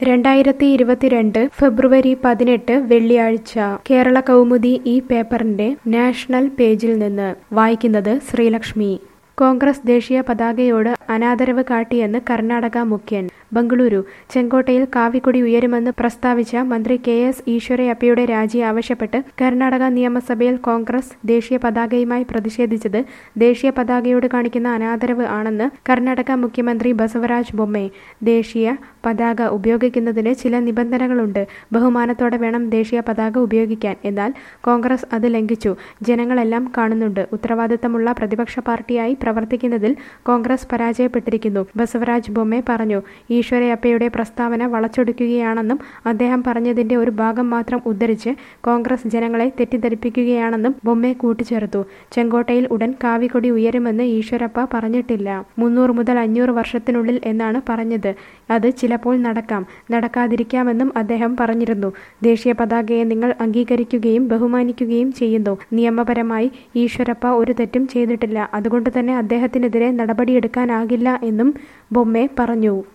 രണ്ടായിരത്തി ഇരുപത്തിരണ്ട് ഫെബ്രുവരി പതിനെട്ട് വെള്ളിയാഴ്ച കേരള കൗമുദി ഈ പേപ്പറിന്റെ നാഷണൽ പേജിൽ നിന്ന് വായിക്കുന്നത് ശ്രീലക്ഷ്മി കോൺഗ്രസ് ദേശീയ പതാകയോട് അനാദരവ് കാട്ടിയെന്ന് കർണാടക മുഖ്യൻ ബംഗളൂരു ചെങ്കോട്ടയിൽ കാവിക്കൊടി ഉയരുമെന്ന് പ്രസ്താവിച്ച മന്ത്രി കെ എസ് ഈശ്വരയപ്പയുടെ രാജി ആവശ്യപ്പെട്ട് കർണാടക നിയമസഭയിൽ കോൺഗ്രസ് ദേശീയ പതാകയുമായി പ്രതിഷേധിച്ചത് ദേശീയ പതാകയോട് കാണിക്കുന്ന അനാദരവ് ആണെന്ന് കർണാടക മുഖ്യമന്ത്രി ബസവരാജ് ബൊമ്മെ ദേശീയ പതാക ഉപയോഗിക്കുന്നതിന് ചില നിബന്ധനകളുണ്ട് ബഹുമാനത്തോടെ വേണം ദേശീയ പതാക ഉപയോഗിക്കാൻ എന്നാൽ കോൺഗ്രസ് അത് ലംഘിച്ചു ജനങ്ങളെല്ലാം കാണുന്നുണ്ട് ഉത്തരവാദിത്തമുള്ള പ്രതിപക്ഷ പാർട്ടിയായി പ്രവർത്തിക്കുന്നതിൽ കോൺഗ്രസ് പരാജയപ്പെട്ടിരിക്കുന്നു ബസവരാജ് ബൊമ്മെ പറഞ്ഞു ഈശ്വരയപ്പയുടെ പ്രസ്താവന വളച്ചൊടിക്കുകയാണെന്നും അദ്ദേഹം പറഞ്ഞതിന്റെ ഒരു ഭാഗം മാത്രം ഉദ്ധരിച്ച് കോൺഗ്രസ് ജനങ്ങളെ തെറ്റിദ്ധരിപ്പിക്കുകയാണെന്നും ബൊമ്മെ കൂട്ടിച്ചേർത്തു ചെങ്കോട്ടയിൽ ഉടൻ കാവിക്കൊടി ഉയരുമെന്ന് ഈശ്വരപ്പ പറഞ്ഞിട്ടില്ല മുന്നൂറ് മുതൽ അഞ്ഞൂറ് വർഷത്തിനുള്ളിൽ എന്നാണ് പറഞ്ഞത് അത് ചിലപ്പോൾ നടക്കാം നടക്കാതിരിക്കാമെന്നും അദ്ദേഹം പറഞ്ഞിരുന്നു ദേശീയ പതാകയെ നിങ്ങൾ അംഗീകരിക്കുകയും ബഹുമാനിക്കുകയും ചെയ്യുന്നു നിയമപരമായി ഈശ്വരപ്പ ഒരു തെറ്റും ചെയ്തിട്ടില്ല അതുകൊണ്ട് തന്നെ അദ്ദേഹത്തിനെതിരെ നടപടിയെടുക്കാനാകില്ല എന്നും ബൊമ്മെ പറഞ്ഞു